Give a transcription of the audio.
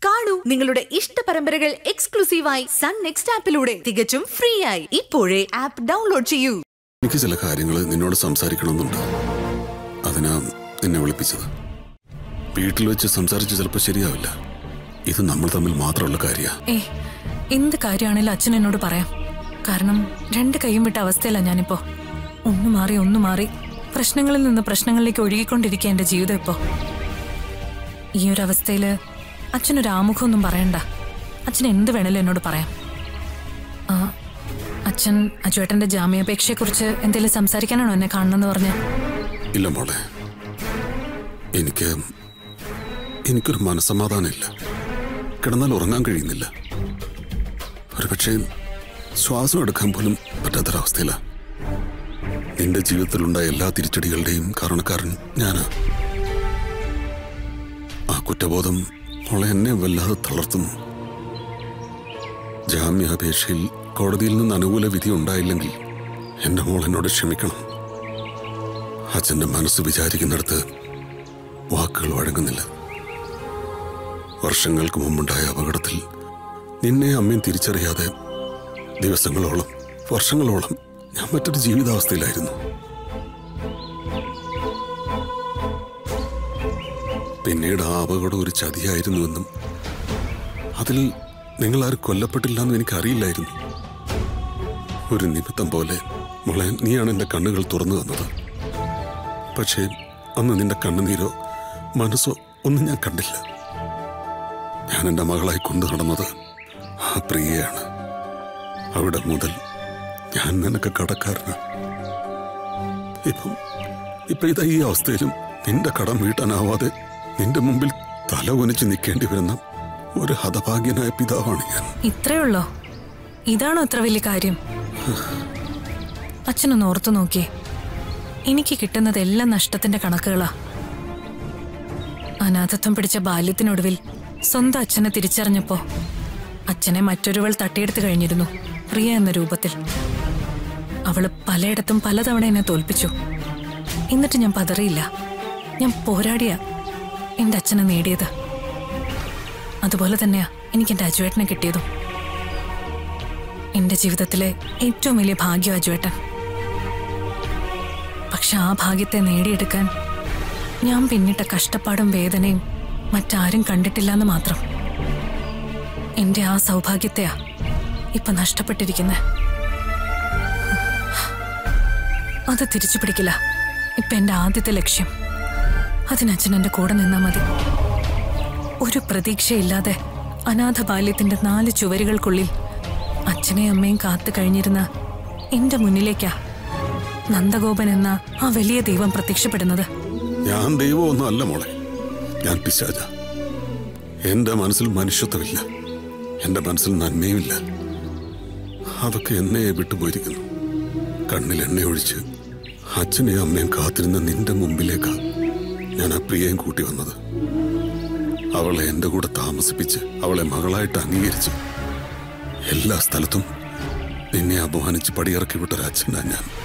കാണൂ നിങ്ങളുടെ ഇഷ്ട പരമ്പരകൾ എക്സ്ക്ലൂസീവായി സൺ നെക്സ്റ്റ് ആപ്പിലൂടെ തികച്ചും ഫ്രീ ആയി ഇപ്പോഴേ ആപ്പ് ഡൗൺലോഡ് ചെയ്യൂ എനിക്ക് ചില കാര്യങ്ങൾ നിന്നോട് സംസാരിക്കണമെന്നുണ്ട് അതിനാ നിന്നെ വിളിപ്പിച്ചത് വീട്ടിൽ വെച്ച് സംസാരിച്ച് ചിലപ്പോൾ ശരിയാവില്ല ഇത് നമ്മൾ തമ്മിൽ മാത്രമുള്ള കാര്യ ഏ എന്ത് കാര്യമാണേലും അച്ഛൻ എന്നോട് പറയാം കാരണം രണ്ട് കൈയും വിട്ട അവസ്ഥയിലാണ് ഞാനിപ്പോ ഒന്ന് മാറി ഒന്ന് മാറി പ്രശ്നങ്ങളിൽ നിന്ന് പ്രശ്നങ്ങളിലേക്ക് ഒഴുകിക്കൊണ്ടിരിക്കുക എന്റെ ജീവിതം ഇപ്പോ ഈ ഒരു അവസ്ഥയില് അച്ഛനൊരു ആമുഖമൊന്നും പറയണ്ട അച്ഛൻ എന്ത് വേണേലും എന്നോട് പറയാം ആ അച്ഛൻ അച്ചുവേട്ടന്റെ ജാമ്യാപേക്ഷയെക്കുറിച്ച് എന്തെങ്കിലും സംസാരിക്കാനാണോ എന്നെ കാണണമെന്ന് പറഞ്ഞ് ഇല്ല മോളെ എനിക്ക് എനിക്കൊരു മനസ്സമാധാനമില്ല കിടന്നാൽ ഉറങ്ങാൻ കഴിയുന്നില്ല ഒരുപക്ഷെ ശ്വാസം എടുക്കാൻ പോലും പറ്റാത്തൊരവസ്ഥയിലാണ് നിന്റെ ജീവിതത്തിലുണ്ടായ എല്ലാ തിരിച്ചടികളുടെയും കാരണക്കാരൻ ഞാനാ ആ കുറ്റബോധം മോളെ എന്നെ വല്ലാതെ തളർത്തുന്നു ജാമ്യാപേക്ഷയിൽ കോടതിയിൽ നിന്ന് അനുകൂല വിധി ഉണ്ടായില്ലെങ്കിൽ എന്റെ മോൾ എന്നോട് ക്ഷമിക്കണം അച്ഛന്റെ മനസ്സ് വിചാരിക്കുന്നിടത്ത് വാക്കുകൾ വഴങ്ങുന്നില്ല വർഷങ്ങൾക്ക് മുമ്പുണ്ടായ അപകടത്തിൽ നിന്നെ അമ്മയും തിരിച്ചറിയാതെ ദിവസങ്ങളോളം വർഷങ്ങളോളം ഞാൻ മറ്റൊരു ജീവിതാവസ്ഥയിലായിരുന്നു പിന്നീട് ആ അപകടം ഒരു ചതിയായിരുന്നുവെന്നും അതിൽ നിങ്ങളാരും കൊല്ലപ്പെട്ടില്ലെന്നും എനിക്കറിയില്ലായിരുന്നു ഒരു നിമിത്തം പോലെ മോളെ നീയാണ് എൻ്റെ കണ്ണുകൾ തുറന്നു തന്നത് പക്ഷേ അന്ന് നിന്റെ കണ്ണുനീരോ മനസ്സോ ഒന്നും ഞാൻ കണ്ടില്ല ഞാൻ എൻ്റെ മകളായി കൊണ്ടു നടന്നത് ആ പ്രിയയാണ് അവിടെ മുതൽ ഞാൻ നിനക്ക് കടക്കാരനാ ഇപ്പം ഇപ്പൊ ഇതാ ഈ അവസ്ഥയിലും നിന്റെ കടം വീട്ടാനാവാതെ നിന്റെ മുമ്പിൽ തല കുനിച്ച് നിൽക്കേണ്ടി വരുന്ന ഒരു ഹതഭാഗ്യനായ പിതാവാണ് ഞാൻ ഇത്രേ ഉള്ളോ ഇതാണോ ഇത്ര വലിയ കാര്യം അച്ഛനൊന്ന് ഓർത്തു നോക്കിയേ എനിക്ക് കിട്ടുന്നതെല്ലാം നഷ്ടത്തിന്റെ കണക്കുകളാ അനാഥത്വം പിടിച്ച ബാല്യത്തിനൊടുവിൽ സ്വന്തം അച്ഛനെ തിരിച്ചറിഞ്ഞപ്പോ അച്ഛനെ മറ്റൊരുവൾ തട്ടിയെടുത്തു കഴിഞ്ഞിരുന്നു പ്രിയ എന്ന രൂപത്തിൽ അവള് പലയിടത്തും പലതവണ എന്നെ തോൽപ്പിച്ചു എന്നിട്ട് ഞാൻ പതറിയില്ല ഞാൻ പോരാടിയ എന്റെ അച്ഛനെ നേടിയത് അതുപോലെ തന്നെയാ എനിക്ക് എന്റെ അജുവേട്ടനെ കിട്ടിയതും എന്റെ ജീവിതത്തിലെ ഏറ്റവും വലിയ ഭാഗ്യം അജുവേട്ടൻ പക്ഷെ ആ ഭാഗ്യത്തെ നേടിയെടുക്കാൻ ഞാൻ പിന്നിട്ട കഷ്ടപ്പാടും വേദനയും മറ്റാരും കണ്ടിട്ടില്ലെന്ന് മാത്രം എന്റെ ആ സൗഭാഗ്യത്തെയാ ഇപ്പൊ നഷ്ടപ്പെട്ടിരിക്കുന്നത് അത് തിരിച്ചു പിടിക്കില്ല ഇപ്പൊ എന്റെ ആദ്യത്തെ ലക്ഷ്യം അതിനച്ഛൻ എന്റെ കൂടെ നിന്നാ മതി ഒരു പ്രതീക്ഷയില്ലാതെ അനാഥ ബാല്യത്തിന്റെ നാല് ചുവരുകൾക്കുള്ളിൽ അച്ഛനെയും അമ്മയും കാത്തു കഴിഞ്ഞിരുന്ന എന്റെ മുന്നിലേക്കാ നന്ദഗോപൻ എന്ന ആ വലിയ ദൈവം പ്രത്യക്ഷപ്പെടുന്നത് ഞാൻ ദൈവമൊന്നും അല്ല മോളെ ഞാൻ പിശാച എന്റെ മനസ്സിൽ മനുഷ്യത്വമില്ല എന്റെ മനസ്സിൽ നന്മയുമില്ല അതൊക്കെ എന്നെ വിട്ടുപോയിരിക്കുന്നു കണ്ണിൽ എണ്ണയൊഴിച്ച് അച്ഛനെയും അമ്മയും കാത്തിരുന്ന നിന്റെ മുമ്പിലേക്കാ ഞാൻ ആ പ്രിയയും കൂട്ടി വന്നത് അവളെ എന്റെ കൂടെ താമസിപ്പിച്ച് അവളെ മകളായിട്ട് അംഗീകരിച്ച് എല്ലാ സ്ഥലത്തും നിന്നെ അപമാനിച്ച് പടിയിറക്കി വിട്ടൊരച്ഛനാ ഞാൻ